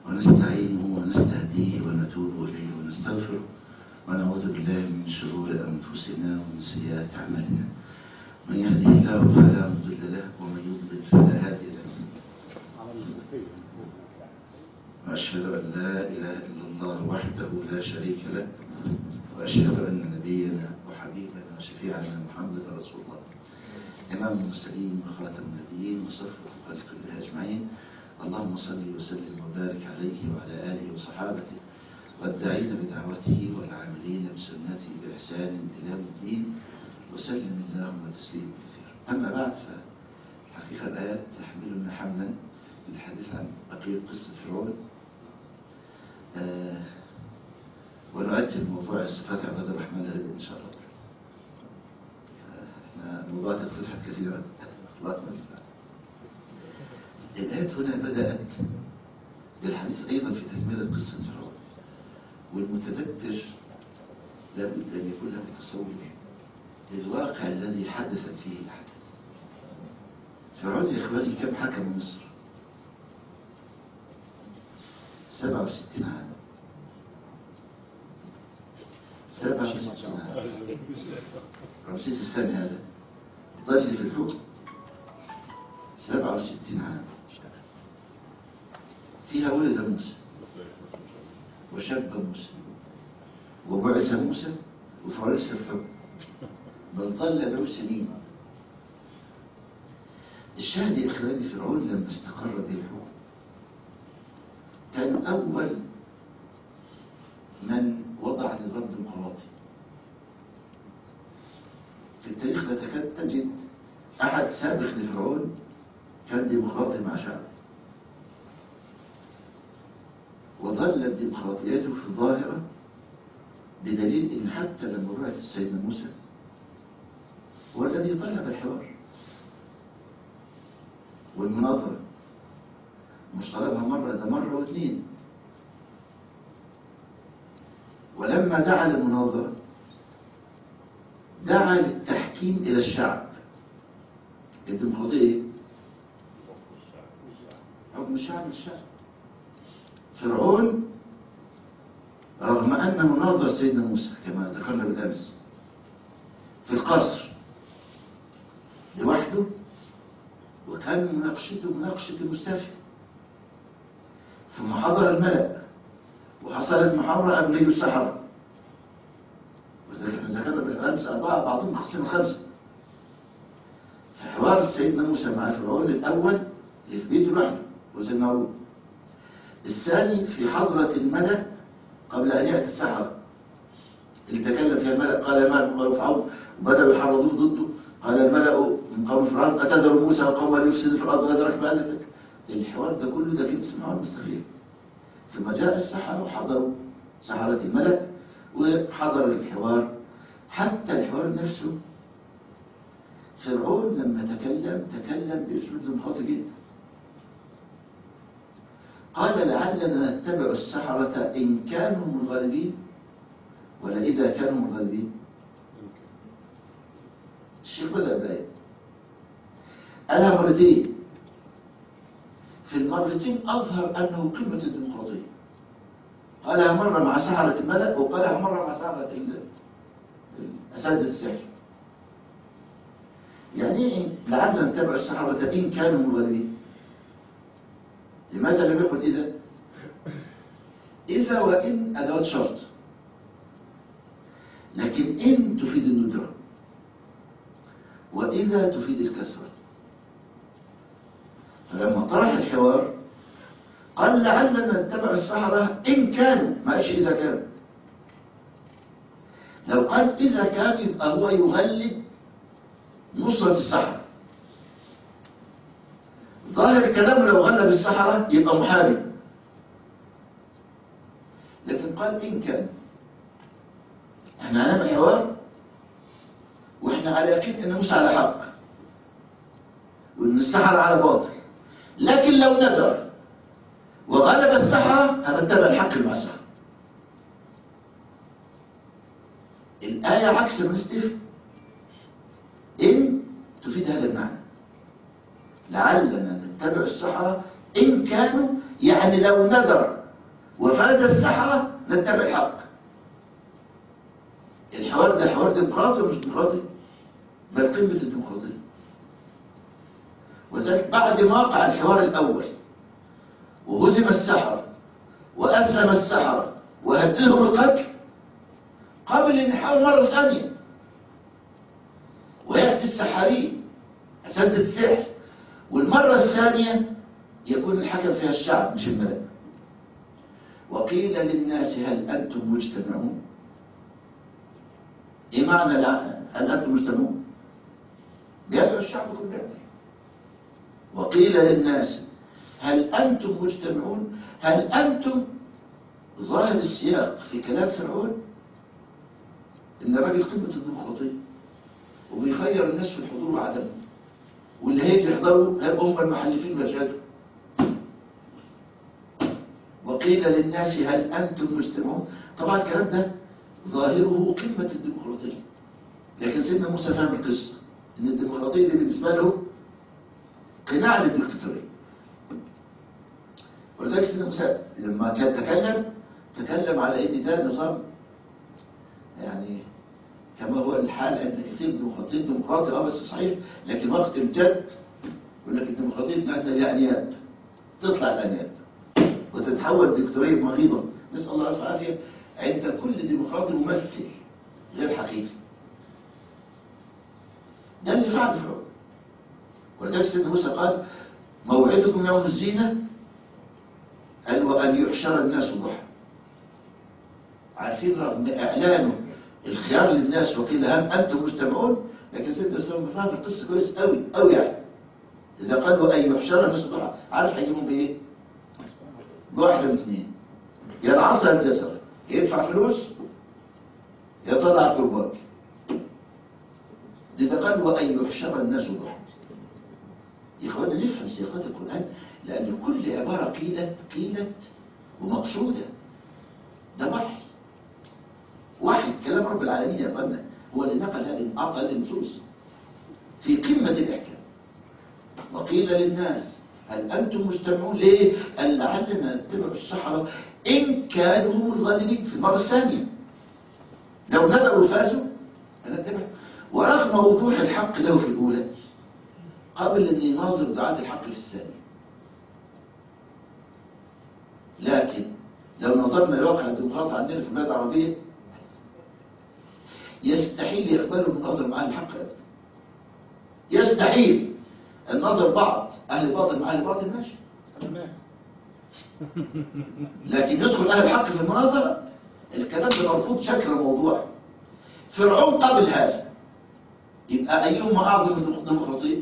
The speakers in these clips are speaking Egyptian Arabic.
ونستعينه ونستهديه ونتوب إليه ونستغفره ونعوذ بالله من شرور أنفسنا ومن سيئات أعمالنا من يهده الله فلا مضل له ومن يضلل فلا هادي له وأشهد أن لا إله إلا الله وحده لا شريك له وأشهد أن نبينا وحبيبنا وشفيعنا محمد رسول الله إمام المرسلين وخاتم النبيين وصفوة خلق الله أجمعين اللهم صل وسلم وبارك عليه وعلى آله وصحابته والداعين بدعوته والعاملين بسنته بإحسان إلى يوم الدين وسلم اللهم تسليما كثيرا أما بعد فالحقيقة الآيات تحملنا حملا للحديث عن بقية قصة فرعون آه ونؤجل موضوع صفات عباد الرحمن غدا إن شاء الله احنا موضوعات فتحت كثيرا الله المستعان الآيات هنا بدأت بالحديث أيضا في تكملة قصة فرعون والمتدبر لابد أن يكون له تصور للواقع الذي حدثت فيه الحدث فرعون يا إخواني كم حكم مصر 67 عام 67 عام رمسيس الثاني هذا ظل في الحكم 67 عام فيها ولد موسى وشاب موسى وبعث موسى وفرس الحكم بل ظل له سنين الشاهد يا إخواني فرعون لما استقر به الحكم كان أول من وضع نظام ديمقراطي في التاريخ لا تكاد تجد أحد سابق لفرعون كان ديمقراطي مع شعبه وظلت ديمقراطيته في الظاهرة بدليل ان حتى لما بعث سيدنا موسى هو الذي طلب الحوار والمناظرة مش طلبها مرة ده مرة واثنين ولما دعا للمناظرة دعا للتحكيم إلى الشعب الديمقراطية ايه؟ حكم الشعب للشعب فرعون رغم أنه ناظر سيدنا موسى كما ذكرنا بالأمس في القصر لوحده وكان مناقشته مناقشة المستشفى ثم حضر الملأ وحصلت محاورة قبل يجوا السحرة ذكرنا بالأمس أربعة بعضهم خصم خمسة في حوار سيدنا موسى مع فرعون الأول اللي في بيته لوحده وسيدنا هارون الثاني في حضرة الملأ قبل أن يأتي السحرة اللي تكلم فيها الملأ قال الملأ من قوم فرعون وبدأوا يحرضوه ضده قال الملأ من قوم فرعون أتذر موسى وقوم ليفسد في الأرض غيرك بألتك الحوار ده كله ده كده اسمه المستخير ثم جاء السحرة وحضروا سحرة الملك وحضر الحوار حتى الحوار نفسه فرعون لما تكلم تكلم بأسلوب ديمقراطي جدا قال لعلنا نتبع السحرة إن كانوا هم الغالبين ولا إذا كانوا هم الغالبين الشيخ بدأ بآية قالها مرتين في المرتين أظهر أنه قمة الديمقراطية قالها مرة مع سحرة الملك وقالها مرة مع سحرة أساتذة السحر يعني إيه لعلنا نتبع السحرة إن كانوا هم الغالبين لماذا لم يقل إذا إذا وإن أدوات شرط لكن إن تفيد الندرة وإذا تفيد الكسرة فلما طرح الحوار قال لعلنا نتبع السحرة إن كانوا ما قالش إذا كانوا لو قال إذا كان يبقى هو يغلب نصرة السحرة ظاهر الكلام لو غلب السحرة يبقى محارب لكن قال إن كان احنا هنعمل حوار واحنا على يقين ان موسى على حق وان السحرة على باطل لكن لو ندر وغلب السحرة هنتبع الحق مع السحرة الآية عكس ما استفهم إن تفيد هذا المعنى لعلنا نتبع السحرة إن كانوا يعني لو ندر وفاز السحرة نتبع الحق الحوار ده حوار ديمقراطي ومش ديمقراطي بل قمة الديمقراطية وذلك بعد ما وقع الحوار الأول وهزم السحرة وأسلم السحرة وهددهم القتل قبل أن يحاول مرة ثانية ويأتي السحارين أساتذة السحر والمرة الثانية يكون الحكم فيها الشعب مش الملك وقيل للناس هل أنتم مجتمعون إيه معنى لا هل أنتم مجتمعون بيدعو الشعب كله وقيل للناس هل أنتم مجتمعون هل أنتم ظاهر السياق في كلام فرعون إن الراجل قمة الديمقراطية وبيخير الناس في الحضور وعدمه واللي هيجي يحضروا هيبقوا هم المحلفين ويشهدوا وقيل للناس هل أنتم مجتمعون طبعا الكلام ده ظاهره قمة الديمقراطية لكن سيدنا موسى فهم القصة إن الديمقراطية دي بالنسبة له قناع للدكتاتورية ولذلك سيدنا موسى لما كان تكلم تكلم على ان ده نظام يعني كما هو الحال ان كثير ديمقراطيين ديمقراطي اه بس صحيح لكن وقت الجد يقول لك الديمقراطيه بتاعتنا دي انياب تطلع الانياب وتتحول دكتوريه مريضه نسال الله الف عافيه عند كل ديمقراطي ممثل غير حقيقي ده اللي فعل فرعون ولذلك سيدنا موسى قال موعدكم يوم الزينه قال وأن يحشر الناس ضحى عارفين رغم إعلانه الخيار للناس وقيل هل أنتم مجتمعون لكن سيدنا سلام فاهم القصة كويس قوي قوي يعني إذا قال وأن يحشر الناس ضحى عارف هيجيبهم بإيه؟ بواحدة من اثنين يا العصا يا الجسر يدفع فلوس يطلع قربات إذا قال وأن يحشر الناس ضحى يا إخوانا نفهم سياقات القرآن لأن كل عبارة قيلت قيلت ومقصودة ده بحث واحد كلام رب العالمين يا أخوانا هو اللي نقل هذه أعطى هذه النصوص في قمة الإحكام وقيل للناس هل أنتم مجتمعون ليه؟ قال لعلنا نتبع السحرة إن كانوا هم الغالبين في المرة الثانية لو ندعوا فازوا هنتبع ورغم وضوح الحق له في الأولى قبل أن يناظر دعاة الحق في الثانية لكن لو نظرنا لواقع الديمقراطية عندنا في البلاد العربية يستحيل يقبلوا النظر مع الحق أبدا يستحيل النظر بعض أهل الباطل مع أهل الباطل ماشي لكن يدخل أهل الحق في المناظرة الكلام ده مرفوض شكل موضوع فرعون قبل هذا يبقى أيهما أعظم الديمقراطية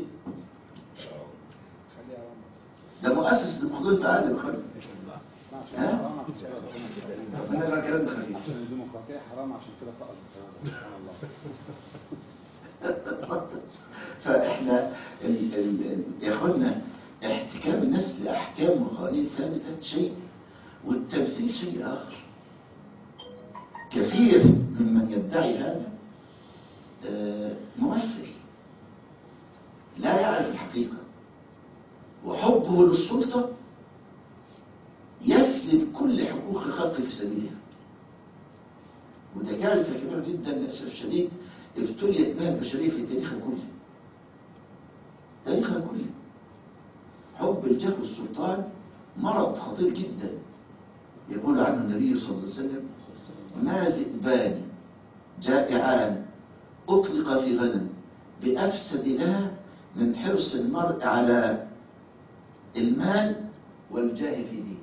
ده مؤسس الديمقراطية في عالم خلق ها؟ ربنا يجعل كلامنا خفيف الديمقراطية حرام عشان كده سقط سبحان الله فاحنا ال ال ال يا اخوانا احتكام الناس لاحكام وقوانين ثابته شيء والتمثيل شيء اخر كثير ممن يدعي هذا آه، ممثل لا يعرف الحقيقه وحبه للسلطه يسلب كل حقوق الخلق في سبيلها وده كارثه كبيره جدا للاسف الشديد ابتليت بها البشريه في تاريخها كله تاريخها كله حب الجاه والسلطان مرض خطير جدا يقول عنه النبي صلى الله عليه وسلم ما ذئبان جائعان أطلق في غنم بأفسد لها من حرص المرء على المال والجاه في دينه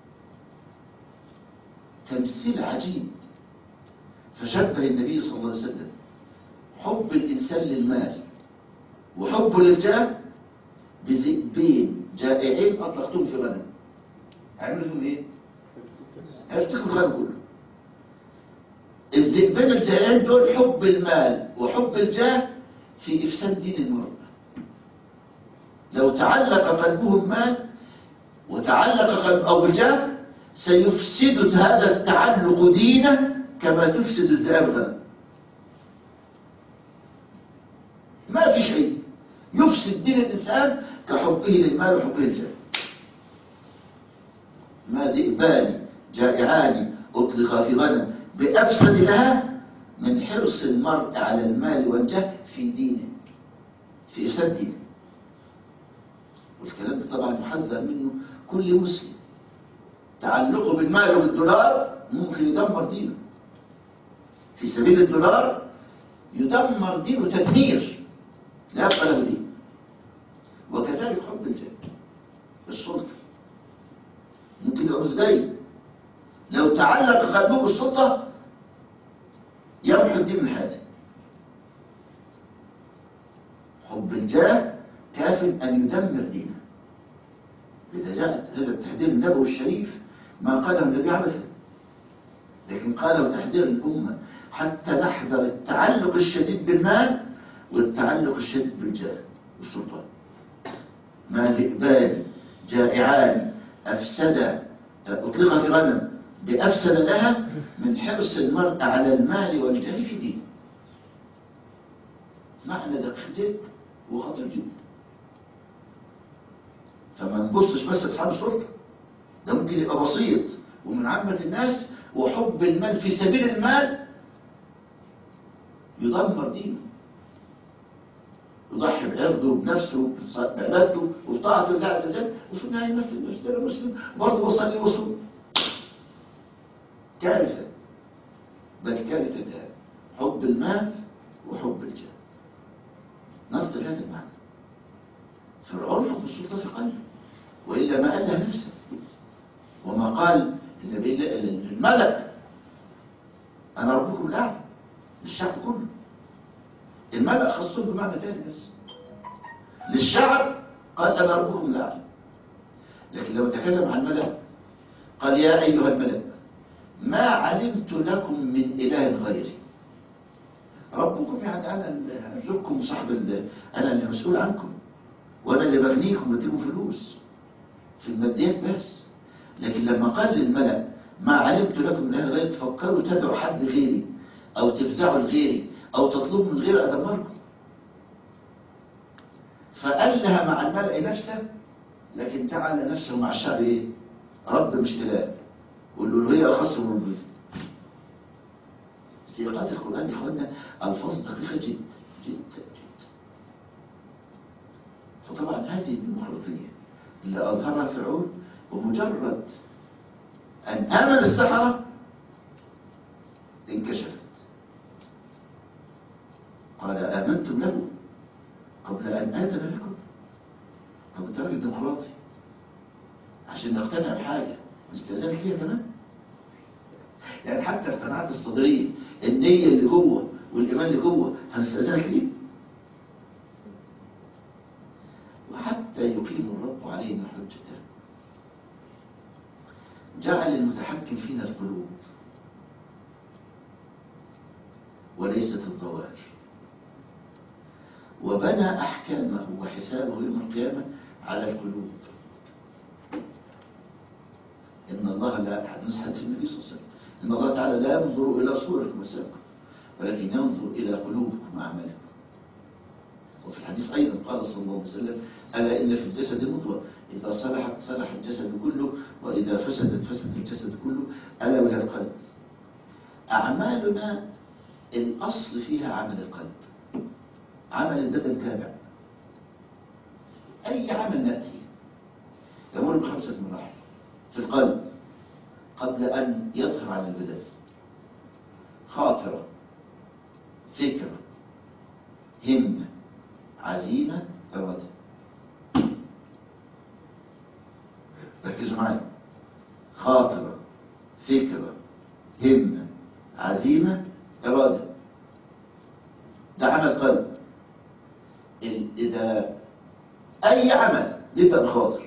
تمثيل عجيب فشبه النبي صلى الله عليه وسلم حب الإنسان للمال وحبه للجاه بذئبين جائعين أطلقتهم في غنم عملوا فيهم إيه؟ هيفتكروا الغنم كله الذئبين الجائعين دول حب المال وحب الجاه في إفساد دين المرء لو تعلق قلبه المال وتعلق قلب أو الجاه سيفسد هذا التعلق دينه كما تفسد الذئاب غنم ما في شيء يفسد دين الإنسان كحبه للمال وحبه للجاه ما ذئبان جائعان أطلق في غنم بأفسد لها من حرص المرء على المال والجاه في دينه في إفساد دينه والكلام ده طبعا محذر منه كل مسلم تعلقه بالمال وبالدولار ممكن يدمر دينه في سبيل الدولار يدمر دينه تدمير لا يبقى له دين وكذلك حب الجاه السلطة ممكن يبقى ازاي لو تعلق قلبه بالسلطة يمحو الدين من حياته حب الجاه كاف أن يدمر دينه لذا جاء هذا التحذير النبوي الشريف ما قاله النبي عبثا لكن قاله تحذير الأمة حتى نحذر التعلق الشديد بالمال والتعلق الشديد بالجاه والسلطان ما ذئبان جائعان أفسد أطلق في غنم بأفسد لها من حرص المرء على المال والجاه في دين معنى دقيق جدا وخطير جدا فما نبصش بس أصحاب السلطة ده ممكن يبقى بسيط ومن عامة الناس وحب المال في سبيل المال يدمر دينه يضحي بعرضه وبنفسه بعبادته وبطاعته لله عز وجل وفي النهايه يمثل نفسه مسلم برضه بصلي وصوم كارثه بل كارثتان حب المال وحب الجاه نفضل هذا المعنى فرعون حب السلطه في قلبه والا ما قال لها نفسه وما قال النبي الملك انا ربكم الاعلى للشعب كله الملأ خصهم بمعنى تاني بس للشعب قال أنا ربكم الأعلى لكن لو تكلم عن الملأ قال يا أيها الملأ ما علمت لكم من إله غيري ربكم يعني أنا اللي أرزقكم صاحب أنا اللي مسؤول عنكم وأنا اللي بغنيكم بديكم فلوس في الماديات بس لكن لما قال للملأ ما علمت لكم من إله غيري تفكروا تدعوا حد غيري أو تفزعوا لغيري أو تطلب من غير أدمركم فقال لها مع الملأ نفسه لكن جعل نفسه مع الشعب إيه؟ رب مش إله والألوهية أخص من الربوبية سياقات القرآن يا إخوانا ألفاظ دقيقة جدا جدا جدا فطبعا هذه الديمقراطية اللي أظهرها فرعون بمجرد أن آمن السحرة انكشفت قال آمنتم له قبل أن آذن لكم طب انت راجل ديمقراطي عشان نقتنع بحاجة نستأذنك فيها كمان يعني حتى القناعات الصدرية النية اللي جوه والإيمان اللي جوه هنستأذنك ليه وحتى يقيم الرب علينا حجته جعل المتحكم فينا القلوب وليست الظواهر وبنى أحكامه وحسابه يوم القيامة على القلوب إن الله لا حديث حديث النبي صلى الله عليه وسلم إن الله تعالى لا ينظر إلى صوركم وساكم ولكن ينظر إلى قلوبكم وأعمالكم وفي الحديث أيضا قال صلى الله عليه وسلم ألا إن في الجسد مضغة إذا صلحت صلح الجسد كله وإذا فسدت فسد الجسد كله ألا وهي القلب أعمالنا الأصل فيها عمل القلب عمل البدن تابع أي عمل نأتي يمر بخمسة مراحل في القلب قبل أن يظهر على البدن خاطرة فكرة همة عزيمة إرادة ركزوا معايا خاطرة فكرة همة عزيمة إرادة ده عمل قلب إذا أي عمل يبدأ بخاطر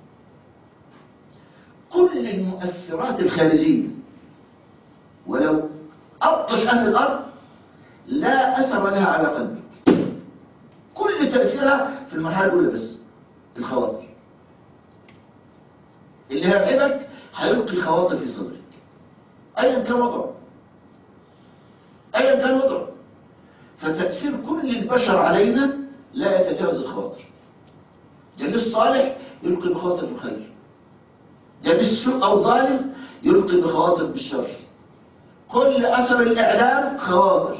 كل المؤثرات الخارجية ولو أبطش أهل الأرض لا أثر لها على قلبك كل تأثيرها في المرحلة الأولى بس الخواطر اللي هيرعبك هيلقي خواطر في صدرك أيا كان وضعه أيا كان وضعه فتأثير كل البشر علينا لا يتجاوز الخواطر جليس صالح يلقي بخاطر الخير جليس سوء أو ظالم يلقي بخواطر بالشر كل اثر الاعلام خواطر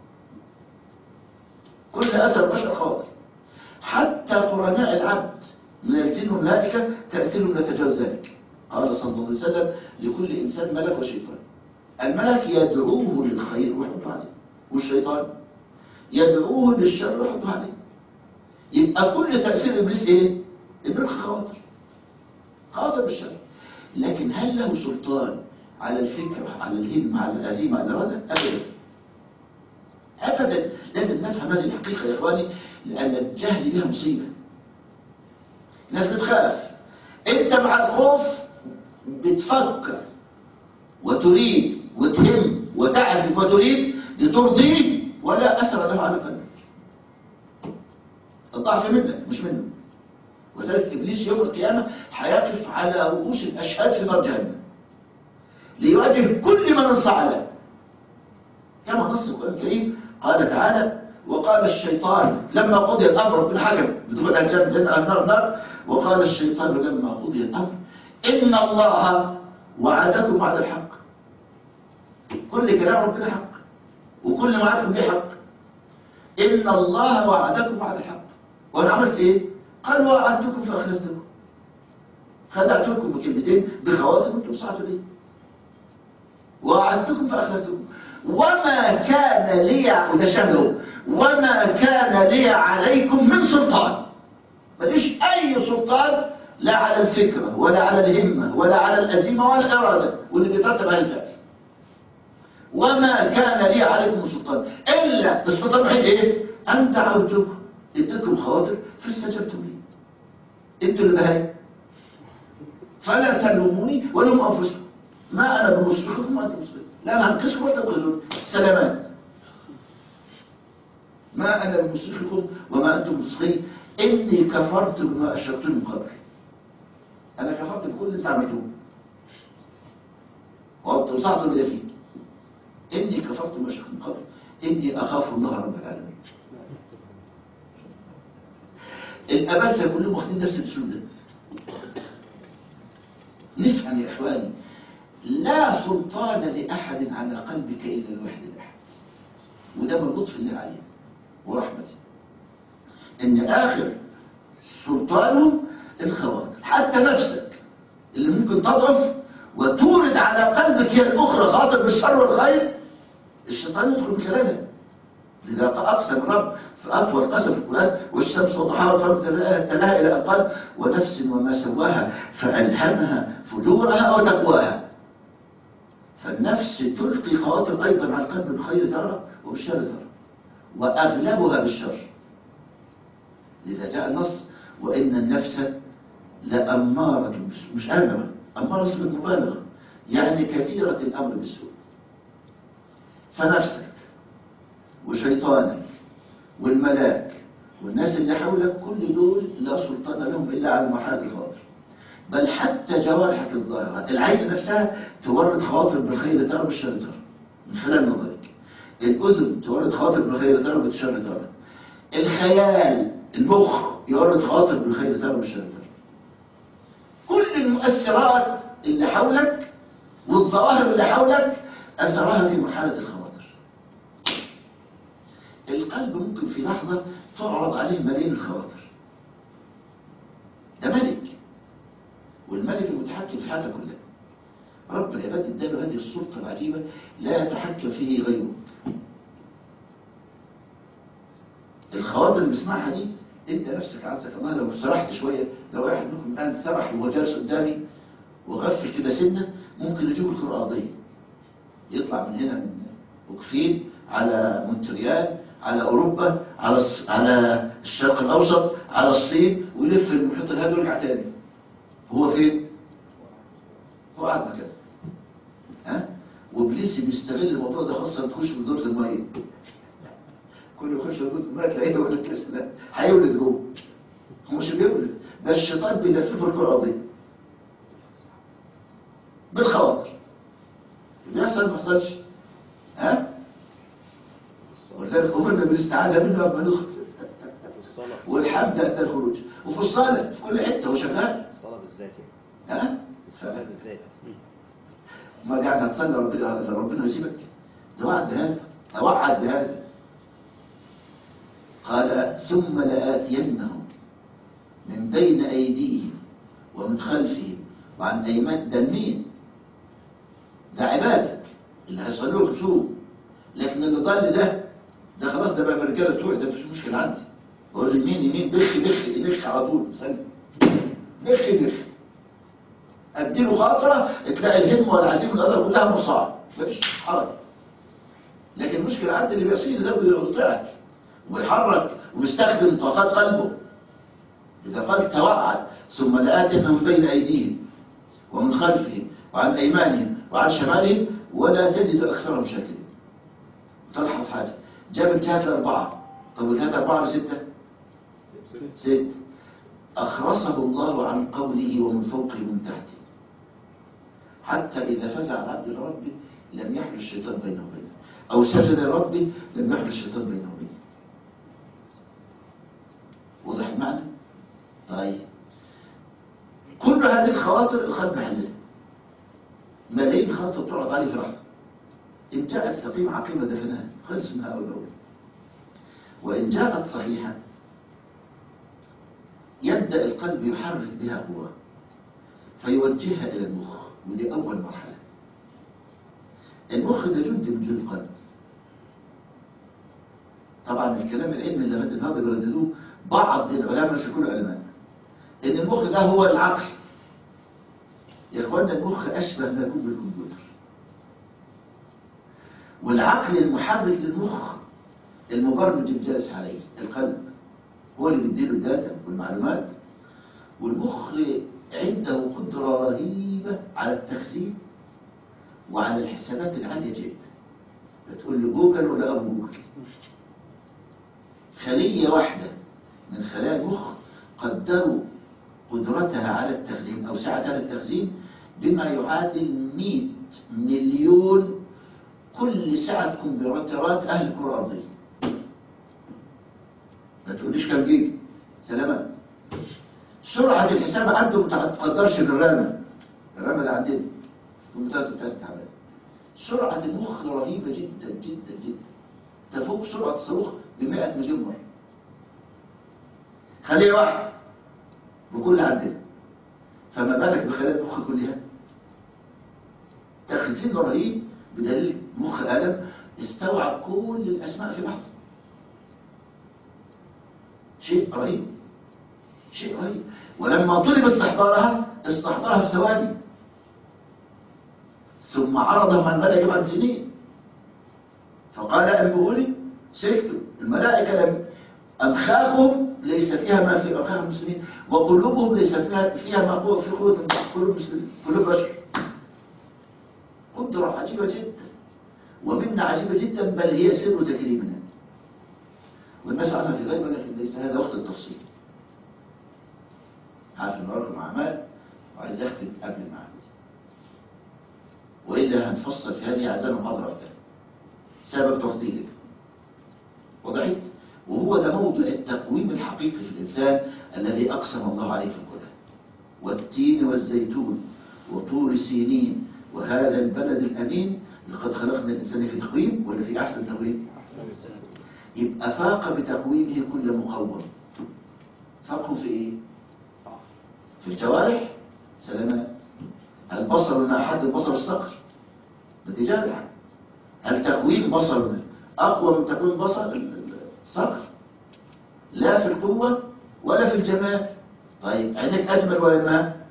كل اثر بشر خواطر حتى قرناء العبد من الجن والملائكه تاثيرهم لا يتجاوز ذلك قال صلى الله عليه وسلم لكل انسان ملك وشيطان الملك يدعوه للخير ويحط عليه والشيطان يدعوه للشر ويحط عليه يبقى كل تاثير ابليس ايه ابليس خواطر خواطر بالشر لكن هل له سلطان على الفكرة على الهمة على العزيمة على الإرادة أبدا أبدا لازم نفهم هذه الحقيقة يا إخواني لأن الجهل لها مصيبة الناس بتخاف أنت مع الخوف بتفكر وتريد وتهم وتعزم وتريد لترضيه ولا أثر له على قلبك الضعف منك مش منه وذلك إبليس يوم القيامة هيقف على رؤوس الأشهاد في نار جهنم ليواجه كل من انصعد كما نص القرآن الكريم قال تعالى وقال الشيطان لما قضي الأمر من حكم بدخول أجسام الجنة النار نار وقال الشيطان لما قضي الأمر إن الله وعدكم وعد الحق كل كلام ربنا حق وكل ما عدكم به حق إن الله وعدكم وعد الحق وأنا عملت إيه؟ قال وعدتكم فأخلفتكم خدعتكم بكلمتين بخواطر وانتم صعدوا ليه وعدتكم فأخلفتكم وما كان لي وتشبهوا وما كان لي عليكم من سلطان ماليش أي سلطان لا على الفكرة ولا على الهمة ولا على الأزيمة ولا الإرادة واللي بيترتب على الفعل وما كان لي عليكم من سلطان إلا السلطان الوحيد إيه؟ أن دعوتكم اديتكم خواطر فاستجبتم لي انتوا اللي بهاي فلا تلوموني ولوموا انفسكم ما انا بمصرخكم وانتم مصرخون لا انا هنقذكم وانتم تنقذون سلامات ما انا بمصرخكم وما انتم مصرخين اني كفرت بما اشركتم من قبل انا كفرت بكل اللي انت عملتوه وتوسعتم الى فيه اني كفرت بما اشركتم من قبل اني اخاف الله رب العالمين الأباسة كلهم واخدين نفس الاسلوب ده نفهم يا إخواني لا سلطان لأحد على قلبك إلا الواحد الأحد وده من لطف الله عليه ورحمته إن آخر سلطانه الخواطر حتى نفسك اللي ممكن تضعف وتورد على قلبك هي الأخرى خاطر بالشر والخير الشيطان يدخل من خلالها لذا أقسم الرب في أطول قسم في القرآن والشمس وضحاها والقمر تلاها إلى أن قال ونفس وما سواها فألهمها فجورها وتقواها فالنفس تلقي خواطر أيضا على القلب بالخير ترى وبالشر ترى وأغلبها بالشر لذا جاء النص وإن النفس لأمارة مش آمرة أمارة اسم المبالغة يعني كثيرة الأمر بالسوء فنفسك وشيطانك والملاك والناس اللي حولك كل دول لا سلطان لهم إلا على مرحلة الخاطر بل حتى جوارحك الظاهرة العين نفسها تورد خواطر بالخير ترى بالشر ترى من خلال نظرك الأذن تورد خواطر بالخير ترى بالشر ترى الخيال المخ يورد خواطر بالخير ترى بالشر ترى كل المؤثرات اللي حولك والظواهر اللي حولك أثرها في مرحلة الخواطر القلب ممكن في لحظة تعرض عليه ملايين الخواطر ده ملك والملك المتحكم في حياته كلها رب العباد اداله هذه السلطة العجيبة لا يتحكم فيه غيره الخواطر اللي بسمعها دي انت نفسك عزك الله لو سرحت شوية لو واحد منكم الان سرح وهو جالس قدامي وغفل كده سنة ممكن يجيب الكرة الأرضية يطلع من هنا من وكفين على مونتريال على أوروبا على الص- على الشرق الأوسط على الصين ويلف المحيط الهادي ويرجع تاني هو فين؟ هو قاعد مكانه ها؟ وابليس بيستغل الموضوع ده خاصة تخش من دورة المية كل يخش من دورة المية تلاقيه يولد كاس لا هيولد جوه هو مش بيولد ده الشيطان بيلففه الكرة الأرضية بالخواطر بيحصل ما حصلش ها؟ ولذلك أمرنا بالاستعاذة منه قبل ما ندخل في الصلاة والحمد أثناء الخروج وفي الصلاة في كل حتة هو شغال الصلاة بالذات يعني ها؟ الصلاة بالذات ما قاعد هتصلي ربنا ربنا يسيبك ده وعد هذا ده وعد هذا قال ثم لآتينهم من بين أيديهم ومن خلفهم وعن أيمان ده مين ده عبادك اللي هيصلوا لك شو لكن اللي ضل ده ده خلاص ده بقى من الرجاله بتوعي ده مش مشكله عندي بقول يمين يمين بخ بخ بخ على طول سلم بخ بخ اديله خاطره تلاقي الهمه والعزيمه والارض كلها مرصعه مفيش حركه لكن المشكله عندي اللي بيصير ده ويقطعك ويحرك ويستخدم طاقات قلبه إذا قال توعد ثم لآتينهم بين أيديهم ومن خلفهم وعن أيمانهم وعن شمالهم ولا تجد أكثرهم شاكرين تلحظ حاجة جاب الجهات الأربعة طب الجهات أربعة ولا ستة؟ ست أخرسه الله عن قوله ومن فوقه ومن تحته حتى إذا فزع العبد لربه لم يحل الشيطان بينه وبينه أو سجد لربه لم يحل الشيطان بينه وبينه واضح المعنى؟ طيب كل هذه الخواطر القلب حللها ملايين خاطر تعرض عليه في لحظة إن جاءت سقيمة عقيمة دفنها خلص منها أول أول وإن جاءت صحيحة يبدأ القلب يحرك بها قوة فيوجهها إلى المخ ودي أول مرحلة المخ ده جند من جند القلب طبعا الكلام العلمي اللي غدا النهارده بيرددوه بعض العلماء مش كل العلماء ان المخ ده هو العقل يا اخوانا المخ اشبه ما يكون بالكمبيوتر والعقل المحرك للمخ المبرمج الجالس عليه القلب هو اللي بيديله الداتا والمعلومات والمخ عنده قدرة رهيبة على التخزين وعلى الحسابات العالية جدا بتقول له جوجل ولا أبو جوجل خلية واحدة من خلايا المخ قدروا قدرتها على التخزين أو سعتها على التخزين بما يعادل 100 مليون كل سعة كمبيوترات أهل الكرة الأرضية ما تقوليش كم جيجا سلامات سرعة الحساب عنده ما تقدرش بالرامة الرامة اللي عندنا كمبيوترات بتاعت تعبان سرعة المخ رهيبة جدا جدا جدا تفوق سرعة الصاروخ ب 100 مليون مرة خلية واحدة بكل عندنا فما بالك بخلايا المخ كلها تخزين رهيب بدليل مخ آدم استوعب كل الأسماء في لحظة شيء رهيب شيء رهيب ولما طلب استحضارها استحضرها في ثواني ثم عرضهم على الملائكة بعد سنين فقال أنبئوا لي سكتوا الملائكة لم أمخاخهم ليس فيها ما في أمخاخ المسلمين وقلوبهم ليس فيها فيها ما هو في قلوب قلوب المسلمين قلوب بشر قدرة عجيبة جدا ومنة عجيبة جدا بل هي سر تكريمنا والناس عنها في غيبة لكن ليس هذا وقت التفصيل عارف ان وراكم اعمال وعايز اختم قبل الميعاد والا هنفصل في هذه عزانه محاضره واحده سبب تفضيلك وضعت وهو ده موضع التقويم الحقيقي في الانسان الذي اقسم الله عليه في القران والتين والزيتون وطور سينين وهذا البلد الامين لقد خلقنا الانسان في تقويم ولا في احسن تقويم يبقى فاق بتقويمه كل مقوم فاقه في ايه في الجوارح سلامات البصر من أحد البصر الصقر بتجارح هل تقويم بصر أقوى من تقويم بصر الصقر لا في القوة ولا في الجمال طيب عينك أجمل ولا الماء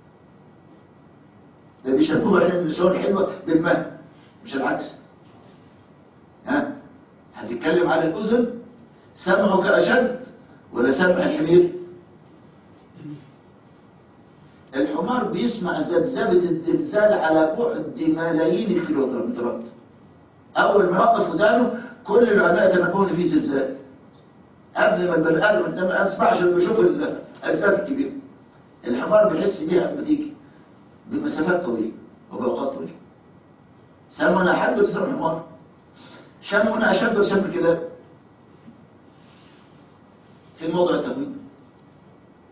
ده بيشبهوا عين النسوان الحلوة بالماء مش العكس ها هتتكلم على الأذن سمعك أشد ولا سمع الحمير الحمار بيسمع ذبذبة الزلزال على بعد ملايين الكيلومترات أول ما يوقف ودانه كل العلماء يتنبهون إن في زلزال قبل ما البني آدم ما يسمعش لما بيشوف الأجساد الكبيرة الحمار بيحس بيها لما تيجي بمسافات طويلة وبأوقات طويلة سمعنا حد ولا سمع حمار شمعنا أشد ولا شم الكلاب في موضوع التقويم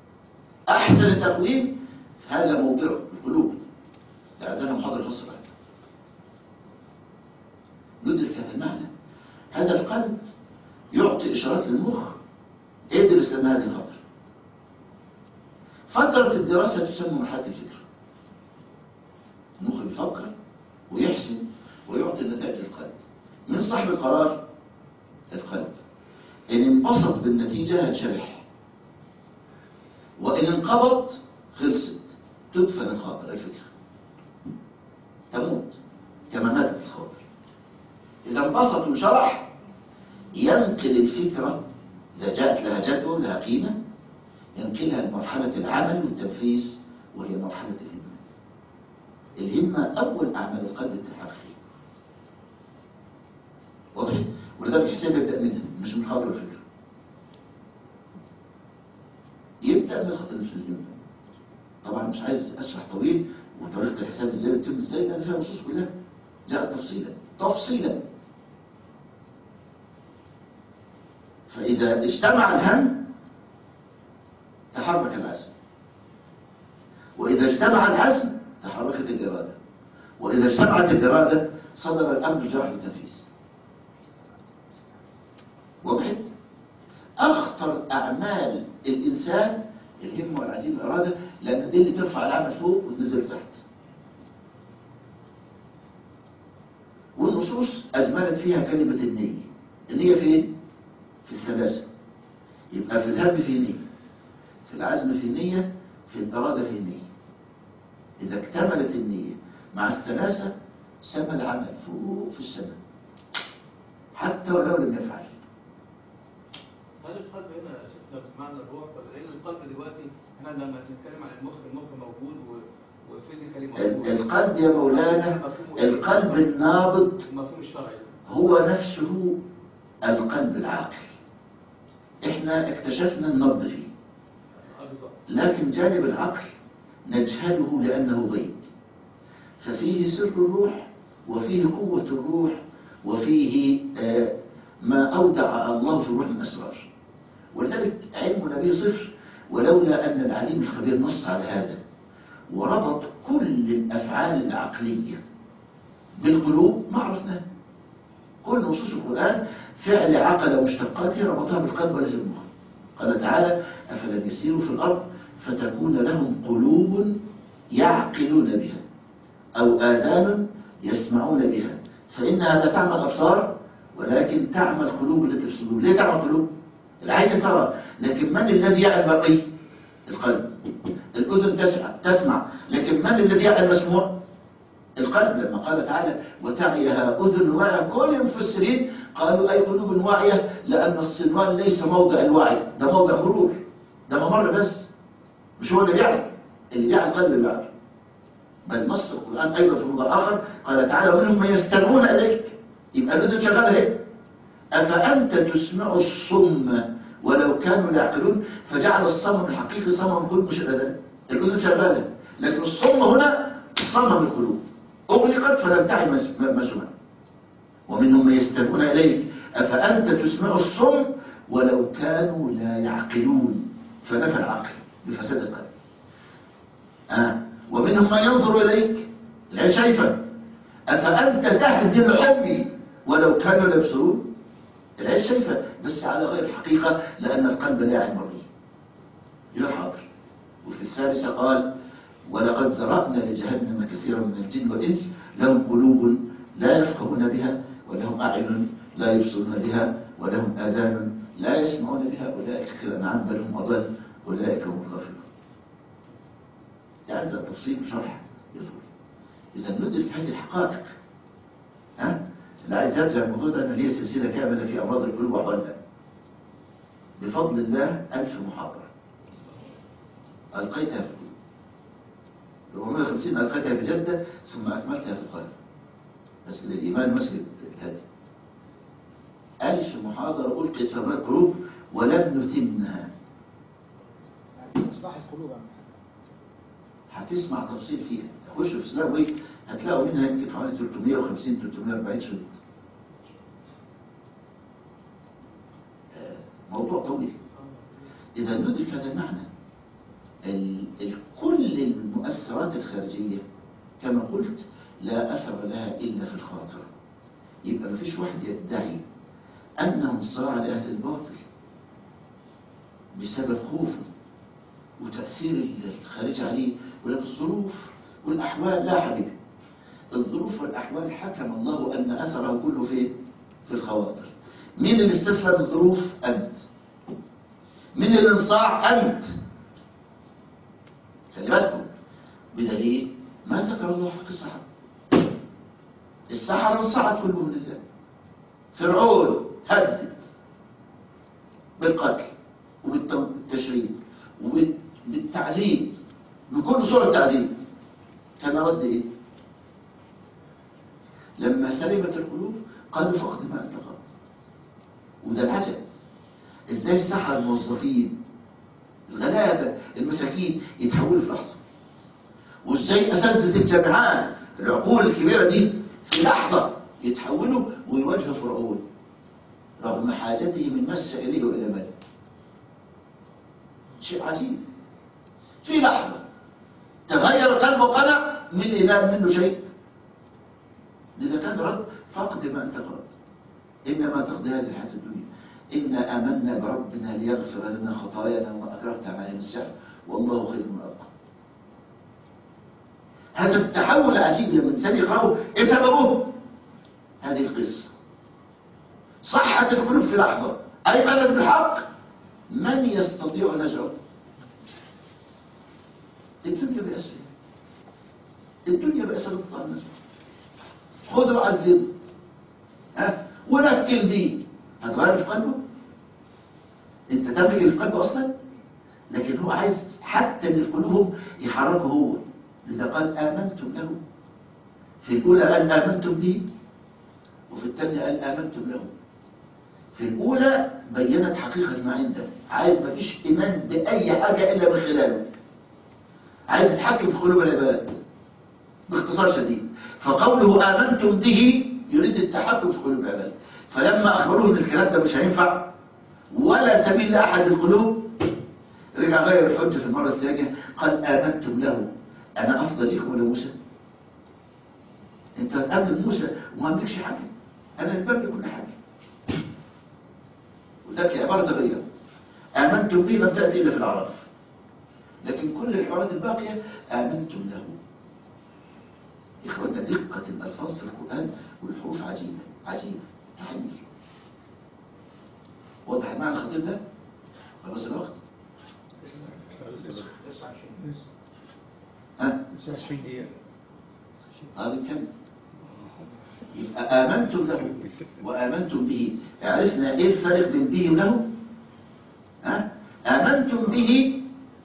أحسن التقويم هذا موضعه القلوب ده عايزينها محاضرة خاصة بقى ندرك هذا المعنى هذا القلب يعطي إشارات للمخ ادرس لنا هذه الفترة فترة الدراسة تسمى مرحلة الفكر المخ بيفكر ويحسن ويعطي النتائج للقلب من صاحب القرار القلب إن انبسط بالنتيجة هتشرح وإن انقبض خلصت تدفن الخاطر الفكرة تموت كما ماتت الخاطر إذا انبسط وشرح ينقل الفكرة إذا جاءت لها جدوى لها قيمة ينقلها لمرحلة العمل والتنفيذ وهي مرحلة الهمة الهمة أول أعمال القلب التحقق فيه واضح؟ ولذلك الحساب يبدأ منها مش من خاطر الفكرة يبدأ من خاطر الهمة طبعا مش عايز أشرح طويل وطريقة الحساب ازاي بتتم ازاي لأن فيها نصوص كلها جاءت تفصيلا تفصيلا فإذا اجتمع الهم تحرك العزم وإذا اجتمع العزم تحركت الإرادة وإذا اجتمعت الإرادة صدر الأمر جرح التنفيذ وضحت؟ أخطر أعمال الإنسان الهمة والعزيمة والإرادة لأن دي اللي ترفع العمل فوق وتنزل تحت والنصوص أجملت فيها كلمة النية النية فين؟ في الثلاثة يبقى في الهم في نية في العزم في نية في الإرادة في نية إذا اكتملت النية مع الثلاثة سمى العمل فوق في السماء حتى ولو لم يفعل هل القلب هنا شفنا في معنى الروح ولا لان القلب دلوقتي احنا لما بنتكلم عن المخ المخ موجود و- وفيزيكالي ال- موجود القلب يا مولانا القلب النابض المفهوم الشرعي هو نفسه القلب العاقل احنا اكتشفنا النبض فيه اه بالظبط لكن جانب العقل نجهله لأنه غيب ففيه سر الروح وفيه قوة الروح وفيه آه، ما أودع الله في الروح من أسرار ولذلك علمنا به صفر ولولا أن العليم الخبير نص على هذا وربط كل الأفعال العقلية بالقلوب ما عرفناه كل نصوص القرآن فعل عقل ومشتقاته ربطها بالقلب وليس بالمخ قال تعالى أفلم يسيروا في الأرض فتكون لهم قلوب يعقلون بها أو آذان يسمعون بها فإنها لا تعمى الأبصار ولكن تعمى القلوب التي في الصدور ليه تعمى القلوب؟ العين ترى لكن من الذي يعرف الرأي؟ القلب الأذن تسمع تسمع لكن من الذي يعرف المسموع؟ القلب لما قال تعالى وتعيها أذن واعية كل المفسرين قالوا أي قلوب واعية لأن الصنوان ليس موضع الوعي ده موضع مرور ده ممر بس مش هو اللي بيعرف اللي بيعرف القلب اللي بيعرف بل نص القرآن أيضا في موضع آخر قال تعالى ومنهم من يستمعون إليك يبقى الأذن شغالة اهي أفأنت تسمع الصم ولو كانوا لا يعقلون فجعل الصمم الحقيقي صمم القلوب مش الأذان الأذن شغالة لكن الصم هنا صمم القلوب أغلقت فلم تعي ما ما سمع ومنهم من يستمعون إليك أفأنت تسمع الصم ولو كانوا لا يعقلون فنفى العقل بفساد القلب آه. ومنهم من ينظر إليك العين شايفة أفأنت تهدي العمي ولو كانوا لا يبصرون العين شايفة بس على غير الحقيقة لأن القلب لا يعلم به إلى الحاضر وفي الثالثة قال ولقد ذرأنا لجهنم كثيرا من الجن والإنس لهم قلوب لا يفقهون بها ولهم أعين لا يبصرون بها ولهم آذان لا يسمعون بها أولئك كالأنعام بل هم أضل أولئك هم الغافلون هذا تفصيل شرح يطول إذا ندرك هذه الحقائق ها؟ لا عايز أرجع الموضوع ده أنا ليه سلسلة كاملة في أمراض القلوب وأحوالها بفضل الله ألف محاضرة ألقيتها في القلوب 450 ألقيتها في جدة ثم أكملتها في القاهرة مسجد الإيمان مسجد الهادي ألف محاضرة ألقيت في أمراض القلوب ولم نتمها عايزين إصلاح القلوب يا عم الحاج. هتسمع تفصيل فيها خش في سلاح ويك هتلاقوا منها يمكن حوالي 350 340 شريط آه، موضوع طويل إذا ندرك هذا المعنى ال- ال- كل المؤثرات الخارجية كما قلت لا أثر لها إلا في الخاطر يبقى مفيش واحد يدعي أنه انصاع لأهل الباطل بسبب خوفه وتأثير الخارج عليه ولكن الظروف والأحوال لا حبيبي الظروف والأحوال حكم الله أن أثره كله فين؟ في الخواطر مين اللي استسلم الظروف؟ أنت مين اللي انصاع؟ أنت خلي بالكم بدليل ما ذكر الله حق السحر السحر انصعد كلهم لله فرعون هدد بالقتل وبالتشريد وبالتعذيب بكل صورة تعذيب كان رد ايه لما سلمت القلوب قالوا فقد ما انت قال وده العجب ازاي السحرة الموظفين الغلابة المساكين يتحولوا في لحظة وازاي اساتذة الجامعات العقول الكبيرة دي في لحظة يتحولوا ويواجهوا فرعون رغم حاجته من مس إليه وإلى ملك شيء عجيب في لحظة تغير قلبه وقنع من إيمان منه شيء لذا كان رد فقد ما أنت قرأت إنما تقضي هذه الحياة الدنيا إنا آمنا بربنا ليغفر لنا خطايانا وما أكرهت علينا السحر والله خير من أبقى هذا التحول العجيب لما الإنسان يقرأه إيه سببه؟ هذه القصة صحة القلوب في لحظة أي بلد بالحق من يستطيع نزعه الدنيا بأسره الدنيا بأسر تطلع نزعه خذ وعذب ها ونكل بيه هتغير في قلبه انت تملك اللي في قلبه اصلا لكن هو عايز حتى اللي في قلوبهم يحركه هو لذا قال آمنتم له في الأولى قال آمنتم به وفي الثانية قال آمنتم له في الأولى بينت حقيقة ما عنده عايز ما فيش إيمان بأي حاجة إلا من خلاله عايز يتحكم في قلوب العباد باختصار شديد فقوله آمنتم به يريد التحكم في قلوب العباد فلما أخبروه إن الكلام ده مش هينفع ولا سبيل لأحد القلوب رجع غير الحجة في المرة الثانية قال آمنتم له أنا أفضل لكم ولا موسى أنت هتقابل موسى وما أملكش حاجة أنا اللي بملك كل حاجة وذلك عبارة غير آمنتم به لم تأتي إلا في العرب لكن كل الحوارات الباقية آمنتم له إخوانا دقة الألفاظ في القرآن والحروف عجيبة عجيبة تحير واضح المعنى الخطير ده خلاص الوقت ها 20 دقيقة هذا كم يبقى آمنتم له وآمنتم به عرفنا إيه الفرق بين به وله ها آمنتم به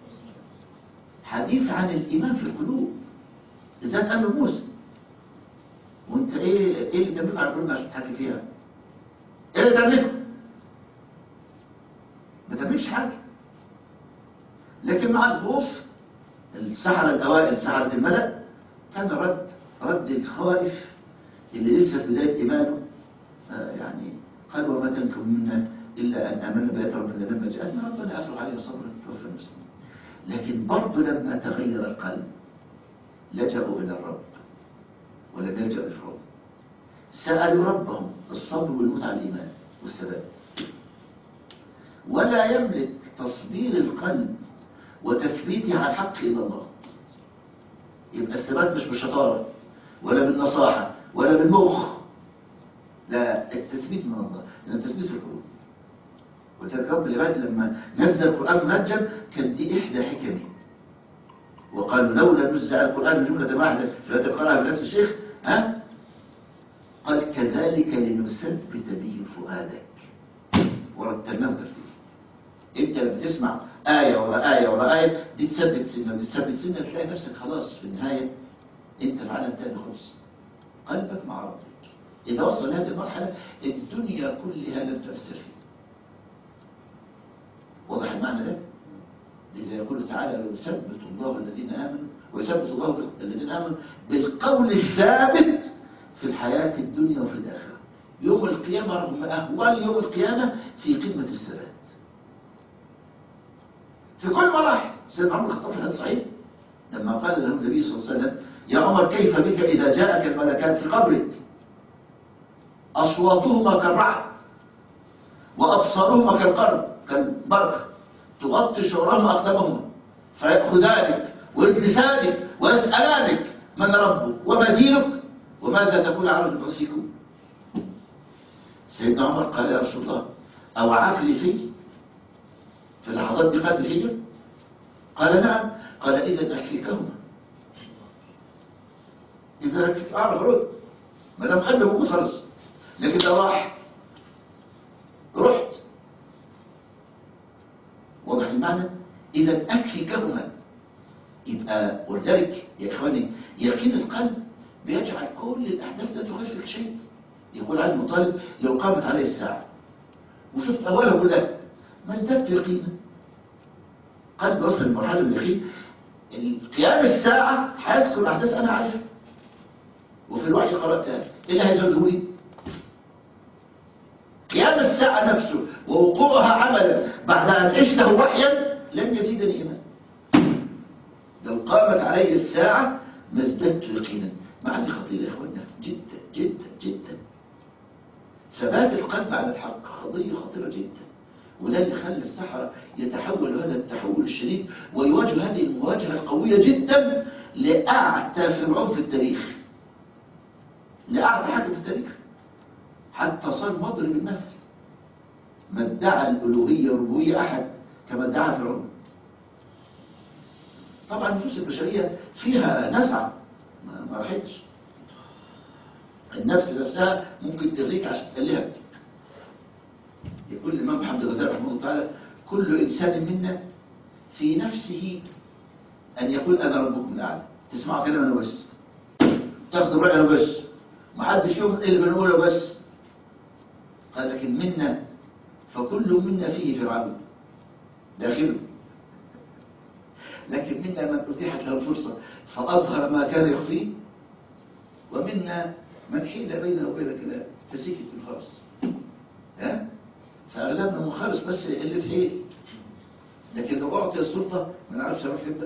حديث عن الإيمان في القلوب ذات أمر موسى وانت ايه ايه اللي تملك على القلوب عشان تحكي فيها ايه اللي تملكه ما تملكش حاجة لكن مع الخوف السحرة الأوائل سحرة الملأ كان رد رد الخائف اللي لسه في بداية إيمانه آه يعني قال وما تنكم منا إلا أن آمنا بآيات ربنا لما جاءتنا ربنا أفرغ علينا صبرا توفى المسلمين لكن برضه لما تغير القلب لجأوا إلى الرب ولم يلجأوا للفرعون سألوا ربهم الصبر والموت على الإيمان والثبات ولا يملك تصبير القلب وتثبيته على الحق إلى الله يبقى الثبات مش بالشطارة ولا بالنصاحة ولا بالمخ لا التثبيت من الله لأن التثبيت في القلوب ولذلك رب العباد لما نزل القرآن منجم كان دي إحدى حكمه وقالوا لولا نزل القرآن جملة واحدة فلا تقرأها في نفس الشيخ ها قال كذلك لنثبت به فؤادك ورتلناه ترتيبا انت لما تسمع آية ورا آية ورا آية دي تثبت سنة ودي تثبت سنة تلاقي نفسك خلاص في النهاية انت في عالم تاني خالص قلبك مع ربك إذا وصل لهذه المرحلة الدنيا كلها لم تؤثر فيه واضح المعنى ده؟ لذا يقول تعالى ويثبت الله الذين آمنوا ويثبت الله الذين آمنوا بالقول الثابت في الحياة الدنيا وفي الآخرة يوم القيامة رغم أهوال يوم القيامة في قمة الثبات في كل مراحل سيدنا عمر الخطاب في الحديث صحيح لما قال له النبي صلى الله عليه وسلم يا عمر كيف بك إذا جاءك الملكان في قبرك أصواتهما كالرعد وأبصارهما كالقرب كالبرق تغطي شعورهما أقدامهما فيأخذانك ويجلسانك ويسألانك من ربك وما دينك وماذا تقول على المسيكون سيدنا عمر قال يا رسول الله أوعاك لي في في اللحظات دي قال فيا قال نعم قال إذا أكفيكهما إذا أكفيك أعرف رد ما دام قلبي موجود خلاص لكن لو راح رحت واضح المعنى إذا أكفيكهما يبقى ولذلك يا إخواني يقين القلب بيجعل كل الأحداث لا تخالف شيء يقول علي المطالب لو قامت عليه الساعة وشفت أولها كلها ما ازددت يقينا قلب وصل لمرحلة من اليقين قيام الساعة هيذكر الأحداث أنا عارفها وفي الوحي قرأتها إيه اللي هيزوده لي؟ قيام الساعة نفسه ووقوعها عملا بعد أن عشته وحيا لن يزيدني إيمان لو قامت علي الساعة ما ازددت يقينا معنى خطير يا إخوانا جدا جدا جدا ثبات القلب على الحق قضية خطيرة جدا وده اللي خلى السحرة يتحول هذا التحول الشديد ويواجه هذه المواجهة القوية جدا لأعتى فرعون في التاريخ لأعتى حاجة في التاريخ حتى صار مضرب المثل ما ادعى الألوهية والربوبية أحد كما ادعى فرعون طبعا النفوس البشرية فيها نزعة ما ما راحتش النفس نفسها ممكن تغريك عشان تألهك يقول الإمام محمد الغزالي رحمه الله تعالى كل إنسان منا في نفسه أن يقول أنا ربكم الأعلى تسمعوا كلام أنا بس تاخذوا رأي أنا بس ما حدش يوم اللي بنقوله بس قال لكن منا فكل منا فيه فرعون داخله لكن منا من أتيحت له الفرصة فأظهر ما كان يخفيه ومنا من حيل بينه وبين الكلام فسكت الخرس ها فأغلبنا منخرس بس اللي في ايه لكن لو أعطي السلطة ما نعرفش أروح فين بقى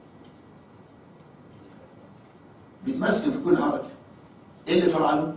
بيتمسك في كل حركة ايه اللي فرعله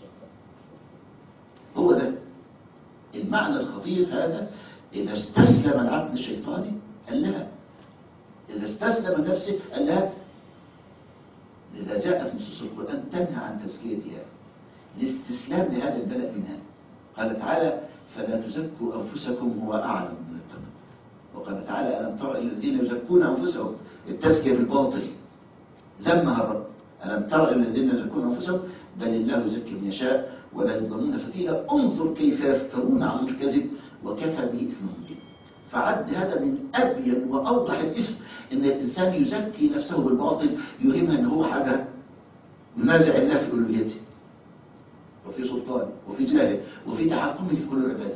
هو ده المعنى الخطير هذا إذا استسلم العبد الشيطاني قال لها إذا استسلم نفسه قال لها إذا جاءت نصوص القرآن تنهى عن تزكيتها الاستسلام لهذا البلاء منها قال تعالى فلا تزكوا أنفسكم هو أعلم من التقوى وقال تعالى ألم تر إلى الذين يزكون أنفسهم التزكية بالباطل ذمها الرب ألم تر إلى الذين يزكون أنفسهم بل الله يزكي من يشاء ولا يظلمون فتيلا انظر كيف يفترون على الكذب وكفى به إثما مبين فعد هذا من أبين وأوضح الاسم إن الإنسان يزكي نفسه بالباطل يهمها أن هو حاجة ينازع الله في ألوهيته وفي سلطانه وفي جلاله وفي تحكمه في كل عباده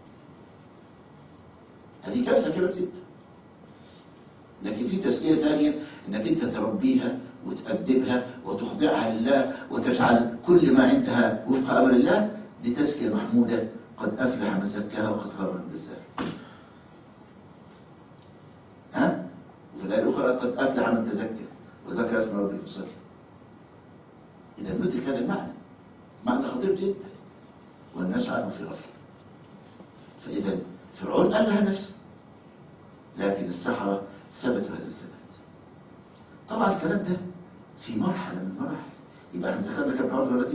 هذه كارثة كبيرة جدا لكن في تزكية ثانية انك انت تربيها وتأدبها وتخضعها لله وتجعل كل ما عندها وفق امر الله دي تزكية محمودة قد افلح من زكاها وقد خاب من دساها ها وفي الآية الأخرى قد أفلح من تزكى وذكر اسم ربه فصل إذا ندرك هذا المعنى معنى خطير جدا والناس عنه في غفلة فإذا فرعون قال لها نفسه لكن السحرة ثبتوا هذا الثبات طبعا الكلام ده في مرحلة من المراحل يبقى احنا ذكرنا كم حوار دلوقتي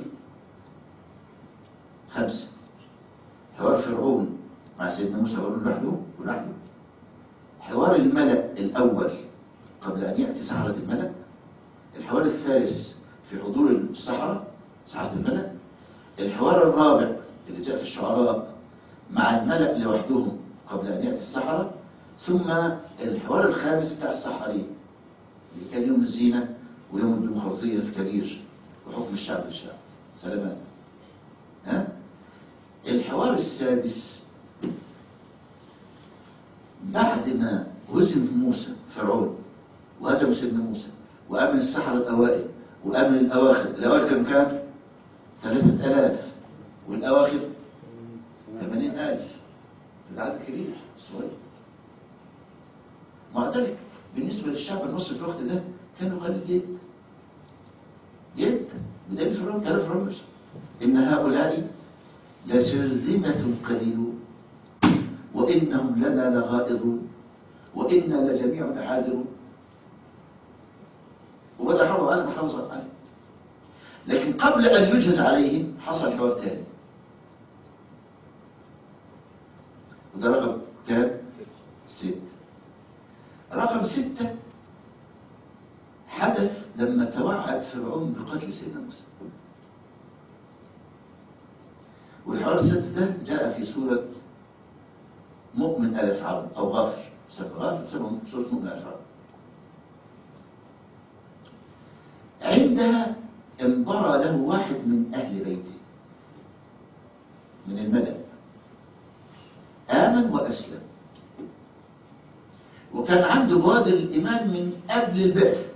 خمسة حوار فرعون مع سيدنا موسى وقالوا لوحده ولوحده حوار الملأ الأول قبل أن يأتي سحرة الملأ الحوار الثالث في حضور السحرة سحرة الملأ الحوار الرابع اللي جاء في الشعراء مع الملأ لوحدهم قبل أن يأتي السحرة ثم الحوار الخامس بتاع السحرين اللي كان يوم الزينة ويوم الديمقراطية الكبير وحكم الشعب للشعب سلامات ها الحوار السادس بعد ما هزم موسى فرعون وهزم سيدنا موسى وأمن السحرة الأوائل وأمن الأواخر الأوائل كانوا كام؟ ثلاثة آلاف والأواخر ثمانين ألف العدد كبير صغير مع ذلك بالنسبة للشعب المصري في الوقت ده كانوا قليل جدا جدا بدليل فرعون كان فرعون إن هؤلاء لشرذمة قليلون وإنهم لنا لغائظون وإنا لجميع لحاذرون وبدأ حرب عليهم محافظة عليه لكن قبل أن يجهز عليهم حصل حوار تاني وده رقم كام؟ ستة رقم ستة حدث لما توعد فرعون بقتل سيدنا موسى والحوار الست ده جاء في سورة مؤمن آل فرعون أو غافر سورة غافر سورة سورة مؤمن آل فرعون عندها انبرى له واحد من أهل بيته من الملأ آمن وأسلم وكان عنده بوادر الإيمان من قبل البعث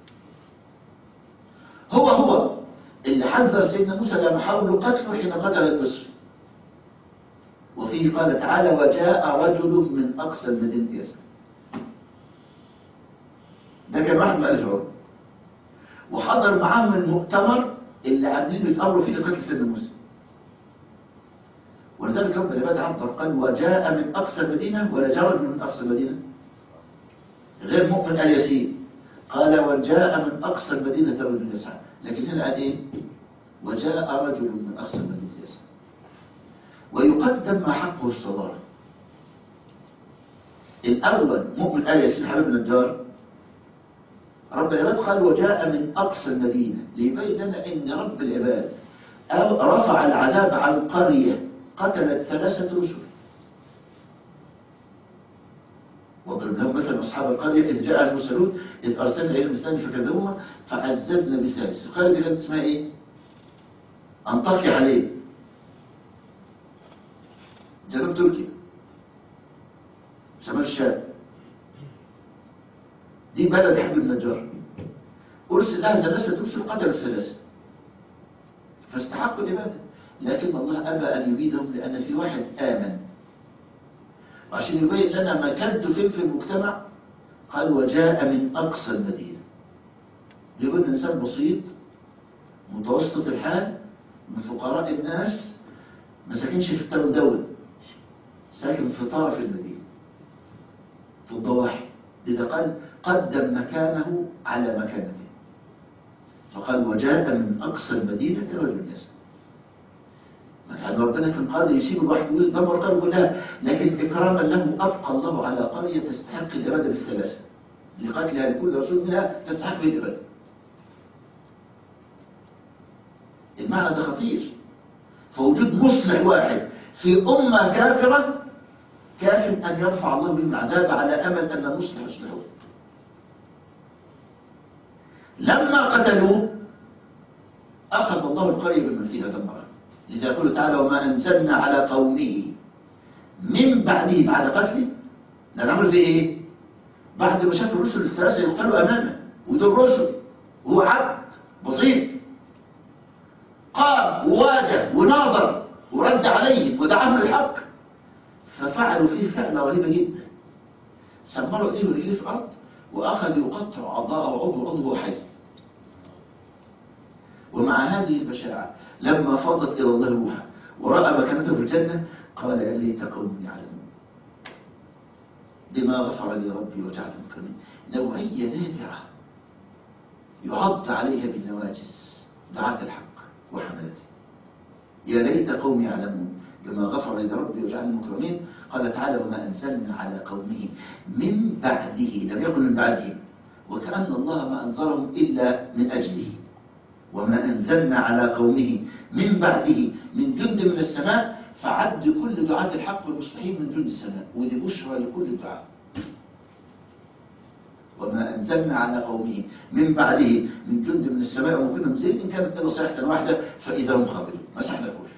هو هو اللي حذر سيدنا موسى لما حاولوا قتله حين قتل المصري وفيه قال تعالى وجاء رجل من أقصى المدينة يسعى ده كان واحد من ألف عمر وحضر معاهم المؤتمر اللي عاملين يتأمروا فيه لقتل سيدنا موسى ولذلك رب العباد عبر قال وجاء من أقصى المدينة ولا جاء رجل من أقصى المدينة غير مؤمن آل ياسين قال وجاء من أقصى المدينة رجل يسعى لكن هنا قال إيه وجاء رجل من أقصى المدينة يسعى ويقدم ما حقه الصدارة الأول مؤمن آل ياسين حبيب النجار رب العباد قال وجاء من أقصى المدينة ليبين لنا أن رب العباد رفع العذاب عن قرية قتلت ثلاثة رسل واضرب لهم مثلا أصحاب القرية إذ جاء المرسلون إذ أرسلنا إلى المسلمين فكذبوها فعززنا بثالث القرية دي كانت اسمها إيه؟ أنطاكي عليه جنوب تركيا شمال الشام دي بلد حبيب النجار أرسل لها ثلاثة رسل قتل الثلاثة فاستحقوا الإبادة لكن الله أبى أن يبيدهم لأن في واحد آمن وعشان يبين لنا مكانته فين في المجتمع قال وجاء من أقصى المدينة يقول إنسان بسيط متوسط الحال من فقراء الناس ما ساكنش في التاون دول ساكن في طرف المدينة في الضواحي لذا قال قدم مكانه على مكانته فقال وجاء من أقصى المدينة رجل يسأل يعني ربنا كان قادر يسيب الواحد ويدمر القرية كلها لكن إكراما له أبقى الله على قرية تستحق الإبادة بالثلاثة لقتلها لكل رسول منها تستحق به الإبادة المعنى ده خطير فوجود مصلح واحد في أمة كافرة كاف أن يرفع الله بهم العذاب على أمل أن المصلح يصلحه لما قتلوه أخذ الله القرية بمن فيها دمرا لذا يقول تعالى وما أنزلنا على قومه من بعده بعد قتله لا نعمل فيه إيه بعد ما شاف الرسل الثلاثة يقتلوا أمامه ودول رسل وهو عبد بسيط قام وواجه وناظر ورد عليهم ودعاهم للحق ففعلوا فيه فعلة رهيبة جدا سمروا ايديه ورجليه في الارض واخذ يقطع اعضاءه عضو عضو حي ومع هذه البشاعة لما فاضت الى الله روحه وراى مكانته في الجنة قال يا ليت قومي يعلمون بما غفر لي ربي وجعل مكرمين نوعية نادرة يعض عليها بالنواجس دعاة الحق وحملته يا ليت قومي يعلمون بما غفر لي ربي وجعلني مكرمين قال تعالى وما أنزلنا على قومه من بعده لم يكن من بعده وكأن الله ما أنظرهم إلا من أجله وما أنزلنا على قومه من بعده من جند من السماء فعد كل دعاة الحق والمصلحين من جند السماء ودي بشرى لكل الدعاء وما أنزلنا على قومه من بعده من جند من السماء وما كنا منزلين إن كانت إلا صيحة واحدة فإذا هم خافلون مسحنا كل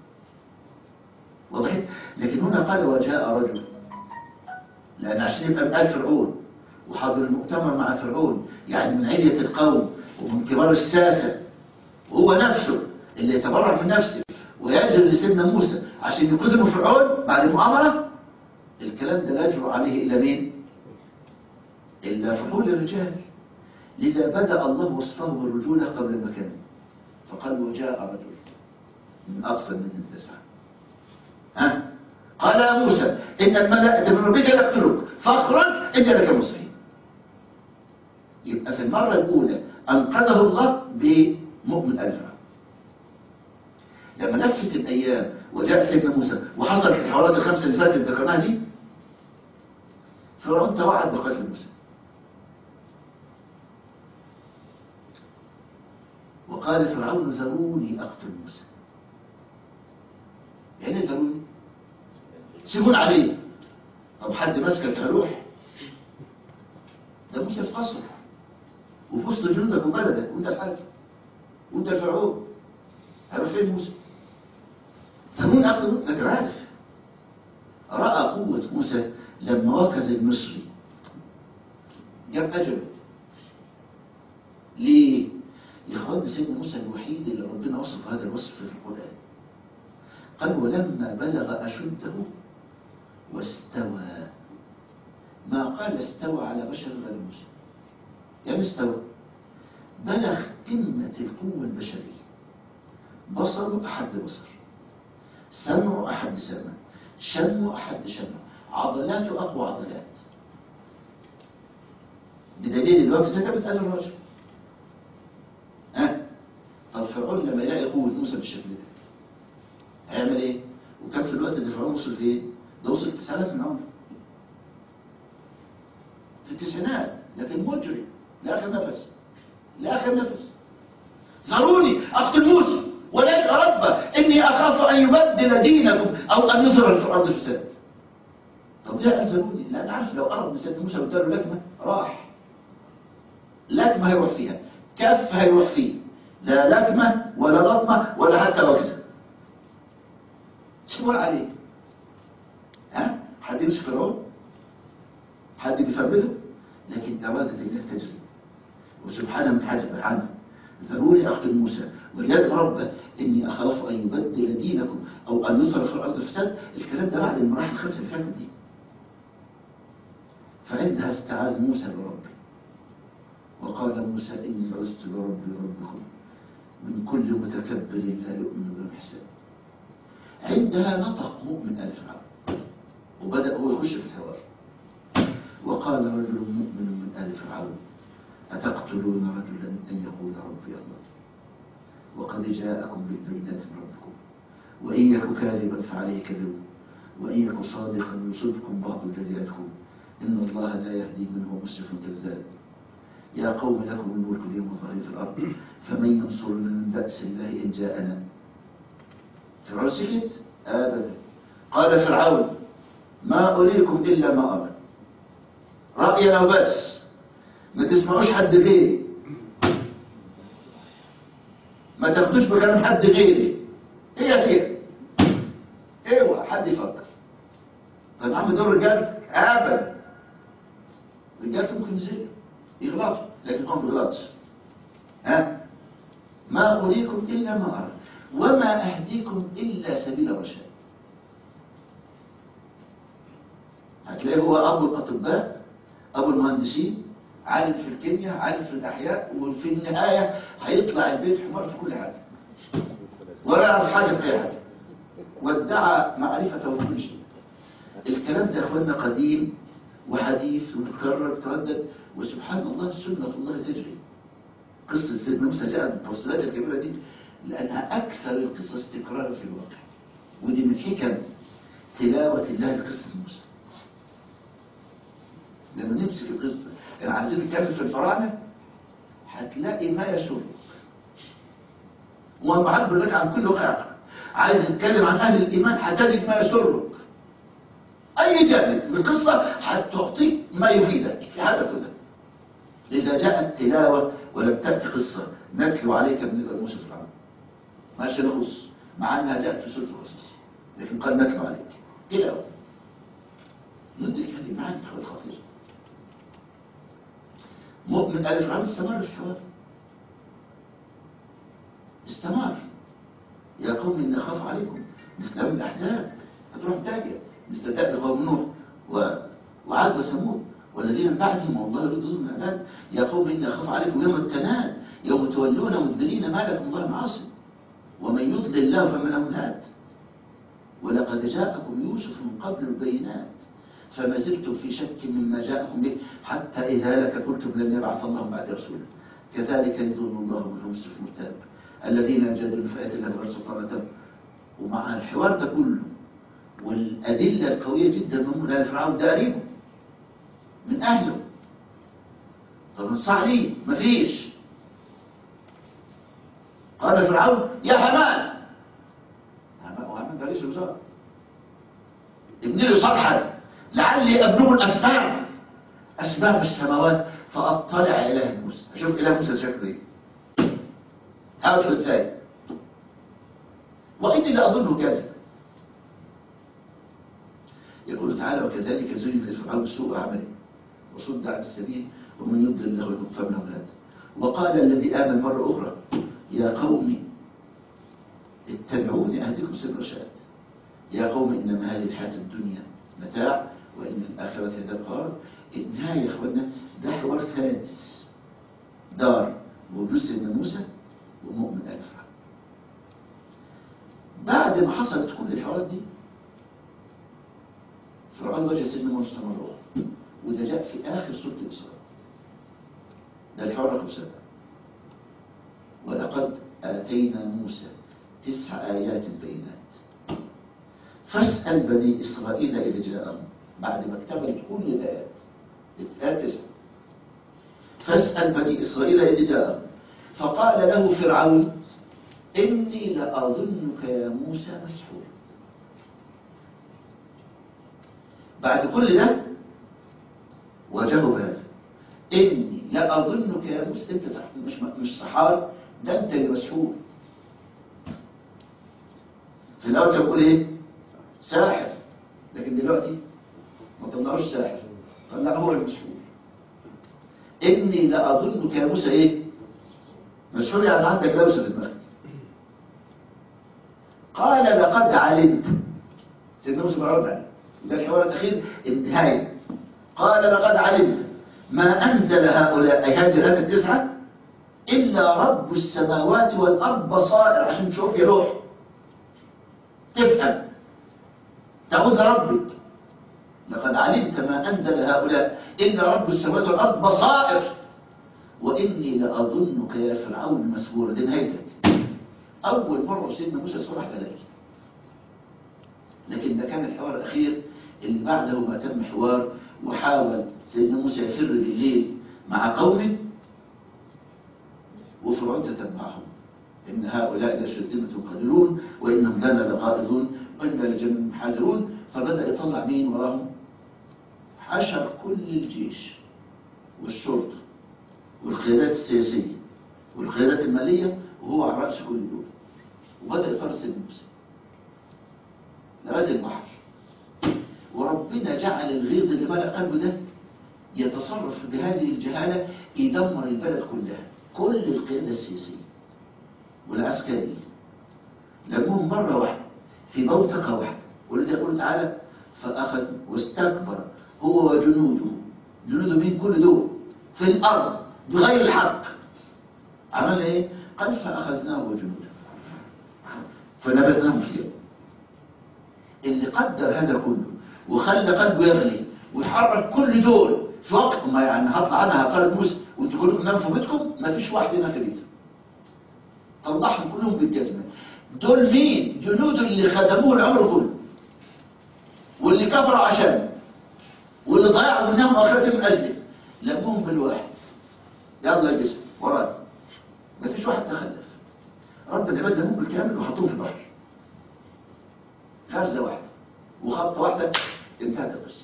وضحت لكن هنا قال وجاء رجل لأن عشان يبقى بقال فرعون وحاضر المؤتمر مع فرعون يعني من علية القوم ومن كبار الساسة وهو نفسه اللي يتبرع من نفسه ويأجر لسيدنا موسى عشان يقذفوا فرعون بعد المؤامرة الكلام ده لا يجرؤ عليه إلا مين؟ إلا فحول الرجال لذا بدأ الله وصفه بالرجولة قبل المكان فقال وجاء رجل من أقصى من التسعة ها قال يا موسى إن الملائكة من ربك يقتلوك فاخرج إن لك مصري يبقى في المرة الأولى أنقذه الله بمؤمن آل فرعون لما لفت الأيام وجاء سيدنا موسى وحصلت الحوارات الخمسة اللي فاتت ذكرناها دي فرعون توعد بقتل موسى وقال فرعون ذروني أقتل موسى يعني إيه ذروني سيبون عليه طب حد ماسكك هروح ده موسى في قصر وفي وسط جنودك وبلدك وانت الحاكم وانت الفرعون هيروح فين موسى ثمون أقتل موسى لكن عارف رأى قوة موسى لما وكز المصري جاب أجله ليه؟ يا اخوان سيدنا موسى الوحيد اللي ربنا وصف هذا الوصف في القرآن قال ولما بلغ أشده واستوى ما قال استوى على بشر غير موسى يعني استوى بلغ قمة القوة البشرية بصره أحد بصر سمعه أحد سمع شمه أحد شمع عضلاته أقوى عضلات بدليل الوقت زي كانت قال الرجل ها طب فرعون لما يلاقي قوة موسى بالشكل ده هيعمل ايه؟ وكان في الوقت اللي فرعون وصل فين؟ ده وصل التسعينات من عمره في التسعينات لكن مجري لآخر نفس لآخر نفس ذروني أقتل موسى ولكن رب إني أخاف أن يبدل دينكم أو أن يظهر في الأرض فساد طب ليه قال ذروني؟ لأن عارف لو قرب من سيدنا موسى واداله لكمة راح لكمة هيروح فيها كف هيروح فيه لا لكمة ولا لطمة ولا حتى وجزة شمول عليه ها حد يمسك فرعون حد بيفرمله لكن إرادة الله تجري وسبحانه من حاجب عنه ذروني أقتل موسى وليدعو ربه إني أخاف أن يبدل دينكم أو أن يظهر في الأرض فساد الكلام ده بعد المراحل الخمسة اللي فاتت دي فعندها استعاذ موسى بربه وقال موسى إني عزت بربي ربكم من كل متكبر لا يؤمن بهم حساب عندها نطق مؤمن آل فرعون وبدأ هو يخش في الحوار وقال رجل مؤمن من آل فرعون أتقتلون رجلا أن يقول ربي الله وقد جاءكم بالبينات من ربكم وإن يك كاذبا فعليه كذبه وإن يك صادقا يصبكم بعض الذي يدخل إن الله لا يهدي من هو مسرف كذاب يا قوم لكم الملك اليوم ظاهرين في الأرض فمن ينصرنا من بأس الله إن جاءنا فرعون سكت أبدا قال فرعون ما أريكم إلا ما أرى رأينا وبس ما تسمعوش حد غيري ما تاخدوش بكلام حد غيري هي كده ايوه حد يفكر طيب عم دول رجال ابدا رجال ممكن يزيدوا يغلطوا لكن هم بيغلطش ها ما اريكم الا ما ارى وما اهديكم الا سبيل الرشاد هتلاقيه هو ابو الاطباء ابو المهندسين عالم في الكيمياء عالم في الاحياء وفي النهايه هيطلع البيت حمار في كل حاجه ولا يعرف حاجه في اي حاجه وادعى معرفته بكل شيء الكلام ده يا اخوانا قديم وحديث وتتكرر وتردد وسبحان الله سنه الله تجري قصه سيدنا موسى جاءت بالتفصيلات الكبيره دي لانها اكثر القصص تكرارا في الواقع ودي من حكم تلاوه الله لقصه موسى لما نمسك القصة يعني عايزين نتكلم في الفراعنة هتلاقي ما يسرك ومعبر لك عن كل واقع عايز تتكلم عن أهل الإيمان هتجد ما يسرك أي جانب من القصة هتعطيك ما يفيدك في هذا كله إذا جاءت تلاوة ولم تأتي قصة نتلو عليك من ابن موسى فرعون ماشي نخص مع أنها جاءت في سورة القصص لكن قال نتلو عليك تلاوة ندرك هذه المعاني خطيرة مؤمن آل فرعون استمر في الحوار استمر يا قوم إن أخاف عليكم مثل من الأحزاب هتروح تاجر مثل دأب قوم نوح و... وعاد وثمود والذين من بعدهم والله يريد ظلم العباد يا قوم إن أخاف عليكم يوم التناد يوم تولون مدبرين ما لكم الله معاصم ومن يضلل الله فمن له الهاد ولقد لقد جاءكم يوسف من قبل البينات فما زلتم في شك مما جاءكم به حتى إذا لك قلتم لن يبعث الله بعد رسوله كذلك يضل الله من يوسف مرتاب الذين يجادلون في آيات الله بغير سلطان أتوا ومع الحوار ده كله والأدلة القوية جدا من لأن فرعون ده قريبه من أهله طب انصح ليه مفيش قال فرعون يا حمان حمان وحمان ده رئيس الوزراء ابني لي صرحا لعلي ابلغ الاسباب اسباب السماوات فاطلع الى موسى اشوف اله موسى شكله ايه هعرف ازاي واني لاظنه كاذبا يقول تعالى وكذلك زين لفرعون سوء عمله وصد عن السبيل ومن يضلل له المغفر له هذا وقال الذي امن مره اخرى يا قوم اتبعوني اهدكم سبيل الرشاد يا قوم انما هذه الحياه الدنيا متاع وان الاخره هي دار قرار النهايه يا اخوانا ده حوار سادس دار وجود سيدنا موسى ومؤمن ال فرعون بعد ما حصلت كل الحوارات دي فرعون وجه سيدنا موسى مره اخرى وده جاء في اخر سوره الاسراء ده الحوار رقم سبعه ولقد آتينا موسى تسع آيات بينات فاسأل بني إسرائيل إذ جاءهم بعد ما اكتملت كل الآيات الآيات تسع فاسأل بني إسرائيل إذ جاءهم فقال له فرعون إني لأظنك يا موسى مسحورا بعد كل ده واجهه بهذا إني لأظنك يا موسى أنت صح مش مش سحار ده أنت اللي مسحور في الأول كان بيقول إيه؟ ساحر لكن دلوقتي ما طلعوش ساحر طلع هو المسحور إني لأظنك يا موسى إيه؟ مسحور يعني عندك لوسة في دماغك قال لقد علمت سيدنا موسى مرد عليه ده الحوار الأخير النهاية قال لقد علمت ما أنزل هؤلاء أي هذه الآيات التسعة إلا رب السماوات والأرض بصائر عشان تشوف يا روح تفهم تقول لربك لقد علمت ما أنزل هؤلاء إلا رب السماوات والأرض بصائر وإني لأظنك يا فرعون مسبورا دي نهايتك أول مرة سيدنا موسى صرح بلاك لكن ده كان الحوار الأخير اللي بعده ما تم حوار وحاول سيدنا موسى يفر بالليل مع قومه وفرعون تتبعهم إن هؤلاء لشرذمة قليلون وإنهم لنا لغائظون وإنا لجميع حاذرون فبدأ يطلع مين وراهم حشر كل الجيش والشرطة والقيادات السياسية والقيادات المالية وهو على رأس كل دول وبدأ يطرد سيدنا موسى لغاية البحر وربنا جعل الغيظ اللي ملأ قلبه ده يتصرف بهذه الجهالة يدمر البلد كلها كل القيادة السياسية والعسكرية لمهم مرة واحدة في بوتقة واحدة ولذا يقول تعالى فأخذ واستكبر هو وجنوده جنوده مين كل دول في الأرض بغير الحق عمل ايه قال فأخذناه وجنوده فنبذناهم فيه اللي قدر هذا كله وخلى قلبه يغلي ويتحرك كل دول في وقت ما يعني هطلع انا هقارب موسى وانتوا كلكم ناموا في بيتكم ما فيش واحد هنا في بيته طلعهم كلهم بالجزمه دول مين جنود اللي خدموه العمر كله واللي كفروا عشانه واللي ضيعوا منهم اخرتهم من اجله لمهم بالواحد يلا يا جسم وراي ما فيش واحد تخلف ربنا بدلهم بالكامل وحطوهم في البحر غرزه واحده وخطه واحده انتهت القصه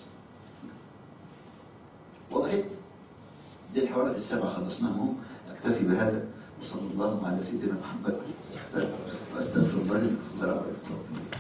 وضحت دي الحوارات السبعه خلصناهم اكتفي بهذا وصلى الله على سيدنا محمد واستغفر الله السلام عليكم